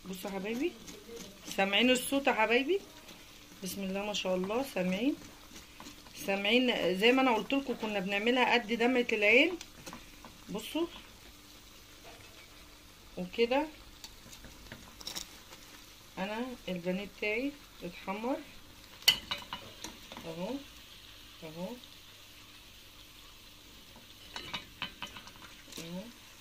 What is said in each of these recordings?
بصوا يا حبايبي سامعين الصوت يا حبايبي بسم الله ما شاء الله سامعين سامعين زي ما انا قلت لكم كنا بنعملها قد دمعة العين بصوا وكده انا البانيه بتاعي اتحمر اهو اهو اهو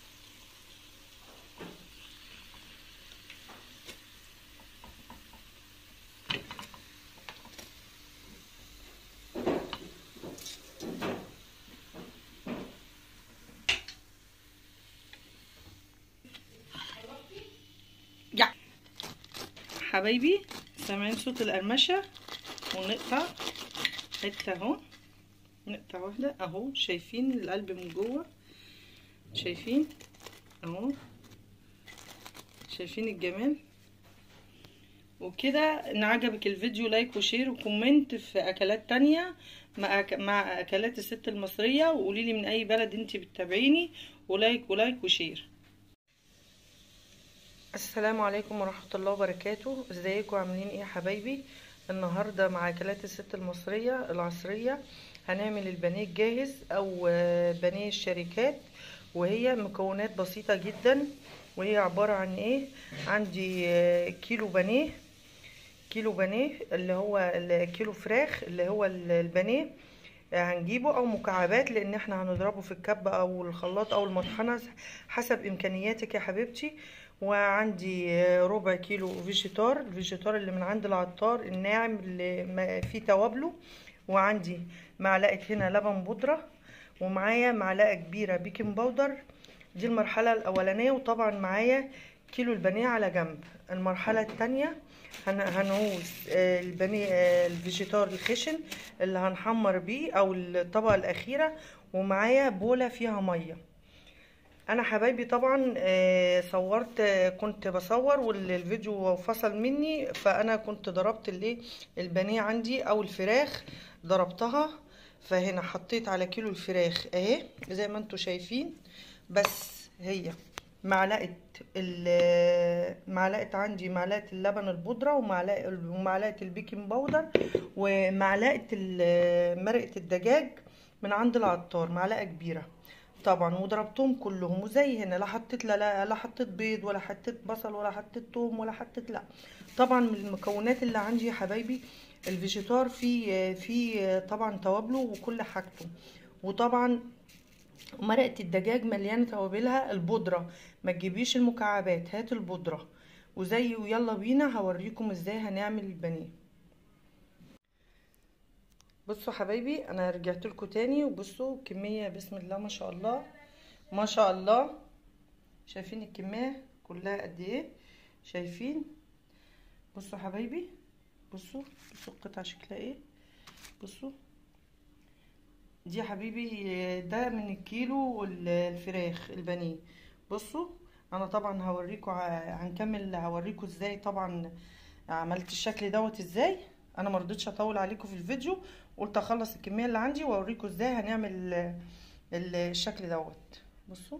يا حبايبي سامعين صوت القرمشة ونقطع حتة اهو نقطع واحدة اهو شايفين القلب من جوه شايفين اهو شايفين الجمال وكده ان عجبك الفيديو لايك وشير وكومنت في اكلات تانية مع أك... مع اكلات الست المصرية وقولي لي من اي بلد انت بتتابعيني ولايك ولايك وشير السلام عليكم ورحمة الله وبركاته ازيكم عاملين ايه يا حبايبي النهاردة مع اكلات الست المصرية العصرية هنعمل البانيه الجاهز او بانيه الشركات وهي مكونات بسيطة جدا وهي عبارة عن ايه عندي كيلو بانيه كيلو بانيه اللي هو كيلو فراخ اللي هو البانيه هنجيبه او مكعبات لان احنا هنضربه في الكبة او الخلاط او المطحنة حسب امكانياتك يا حبيبتي وعندي ربع كيلو فيجيتار الفيجيتار اللي من عند العطار الناعم اللي فيه توابله وعندي معلقه هنا لبن بودره ومعايا معلقه كبيره بيكنج باودر دي المرحله الاولانيه وطبعا معايا كيلو البانيه على جنب المرحله الثانيه هنعوز البانيه الفيجيتار الخشن اللي هنحمر بيه او الطبقه الاخيره ومعايا بوله فيها ميه انا حبايبي طبعا صورت كنت بصور والفيديو فصل مني فانا كنت ضربت الايه البانيه عندي او الفراخ ضربتها فهنا حطيت على كيلو الفراخ اهي زي ما انتم شايفين بس هي معلقه معلقه عندي معلقه اللبن البودره ومعلقه ومعلقه البيكنج باودر ومعلقه مرقه الدجاج من عند العطار معلقه كبيره طبعا وضربتهم كلهم وزي هنا لا حطيت لا, لا لا حطيت بيض ولا حطيت بصل ولا حطيت توم ولا حطيت لا طبعا من المكونات اللي عندي يا حبايبي الفيجيتار فيه فيه طبعا توابله وكل حاجته وطبعا مرقه الدجاج مليانه توابلها البودره ما تجيبيش المكعبات هات البودره وزي ويلا بينا هوريكم ازاي هنعمل البانيه بصوا حبايبي انا رجعت لكم تاني وبصوا كميه بسم الله ما شاء الله ما شاء الله شايفين الكميه كلها قد ايه شايفين بصوا حبايبي بصوا بصوا القطعه شكلها ايه بصوا دي يا حبيبي ده من الكيلو الفراخ البانيه بصوا انا طبعا هوريكم هنكمل هوريكم ازاي طبعا عملت الشكل دوت ازاي انا ما رضيتش اطول عليكم في الفيديو قلت اخلص الكميه اللي عندي واوريكم ازاي هنعمل الشكل دوت بصوا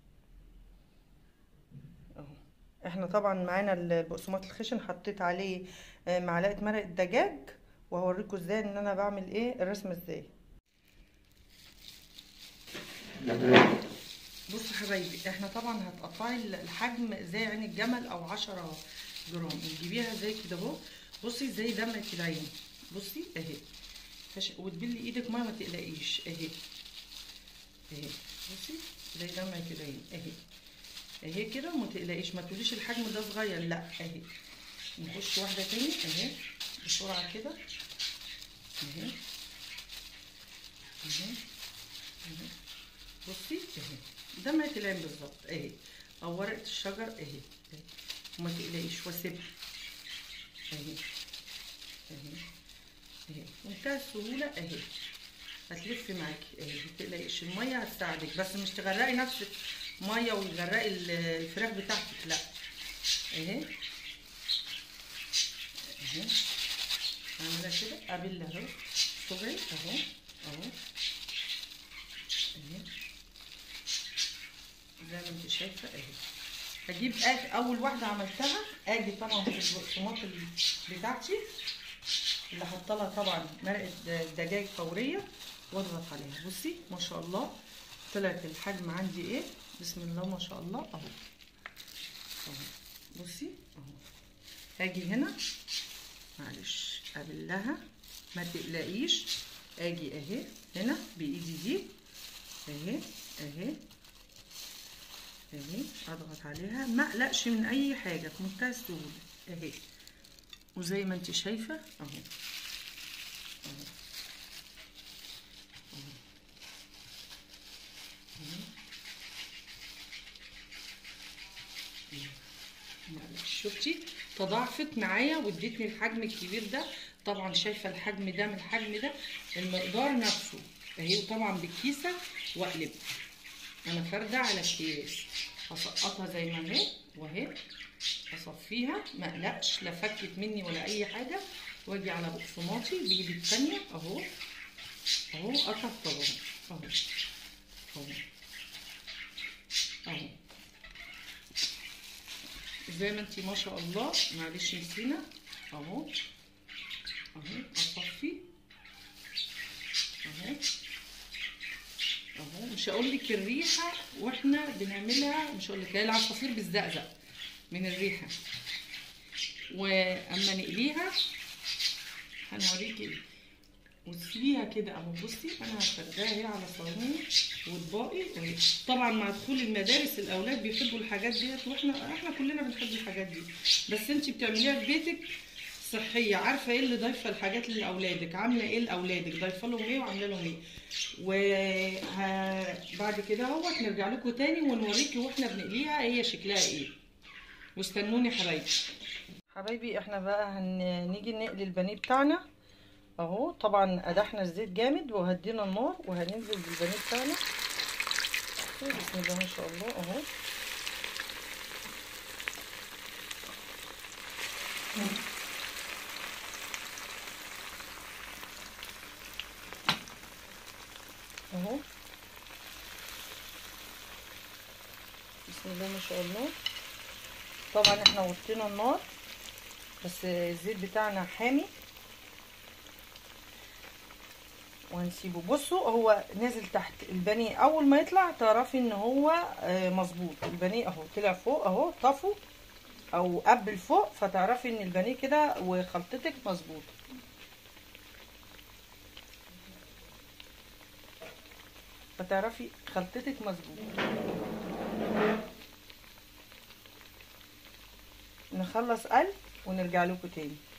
اهو احنا طبعا معانا البقسماط الخشن حطيت عليه معلقه مرق الدجاج وهوريكم ازاي ان انا بعمل ايه الرسم ازاي بصوا حبايبي احنا طبعا هتقطعي الحجم زي عين الجمل او عشرة جرام تجيبيها زي كده اهو بصي زي دمعة العين بصي اهي وتبلي ايدك ميه ما تقلقيش اهي اهي بصي زي دمعة العين اهي اهي كده وما تقلقيش ما تقوليش الحجم ده صغير لا اهي نخش واحدة تاني اهي بسرعة كده اهي اهي اهي بصي اهي دمعة العين بالظبط اهي او ورقة الشجر اهي اهي وما تقلقيش واسيبها اهي اهي اهي منتهى السهوله اهي هتلف معاكي اهي متقلقيش الميه هتساعدك بس مش تغرقي نفسك ميه وتغرقي الفراخ بتاعتك لا اهي اهي اعملها كده ابل اهو صغير اهو اهو اهي زي ما انت شايفه اهي هجيب آخر اول واحده عملتها اجي طبعا في البقسماط ال- بتاعتي اللي حاطه لها طبعا مرقه د- دجاج فوريه واضغط عليها بصي ما شاء الله طلعت الحجم عندي ايه بسم الله ما شاء الله اهو اهو بصي اهو هاجي هنا معلش ابلها ما تقلقيش اجي اهي هنا بايدي دي اهي اهي اهي اضغط عليها ما اقلقش من اي حاجه في منتهى السهوله اهي وزي ما انت شايفه اهو اهو اهو معلش شفتي تضاعفت معايا وادتني الحجم الكبير ده طبعا شايفه الحجم ده من الحجم ده المقدار نفسه اهي طبعا بالكيسه واقلب انا فارده على اكياس هسقطها زي ما هي واهي اصفيها ما اقلقش لا فكت مني ولا اي حاجه واجي على بقسماطي بايدي التانيه اهو اهو قطع طبعا اهو اهو اهو زي ما انتي ما شاء الله معلش نسينا اهو اهو اصفي اهو اهو مش هقول لك الريحه واحنا بنعملها مش هقول لك هي العصافير بتزقزق من الريحه واما نقليها هنوريكي وتسيبيها كده اهو بصي انا هفردها اهي على صواني واطباقي اهي طبعا مع دخول المدارس الاولاد بيحبوا الحاجات ديت واحنا احنا كلنا بنحب الحاجات دي بس انت بتعمليها في بيتك صحيه عارفه ايه اللي ضايفه الحاجات لاولادك عامله ايه لاولادك ضايفه لهم ايه وعامله لهم ايه وبعد كده اهوت نرجع لكم تاني ونوريكي واحنا بنقليها هي شكلها ايه واستنوني حبايبي حبايبي احنا بقى هنيجي نقلي البانيه بتاعنا اهو طبعا قدحنا الزيت جامد وهدينا النار وهننزل بالبانيه بتاعنا بسم الله ما شاء الله اهو اهو بسم الله ما شاء الله طبعا احنا وطينا النار بس الزيت بتاعنا حامي وهنسيبه بصوا هو نازل تحت البانيه اول ما يطلع تعرفي ان هو مظبوط البانيه اهو طلع فوق اهو طفو او قبل فوق فتعرفي ان البانيه كده وخلطتك مظبوطه فتعرفي خلطتك مظبوطه نخلص قلب ونرجع لكم تاني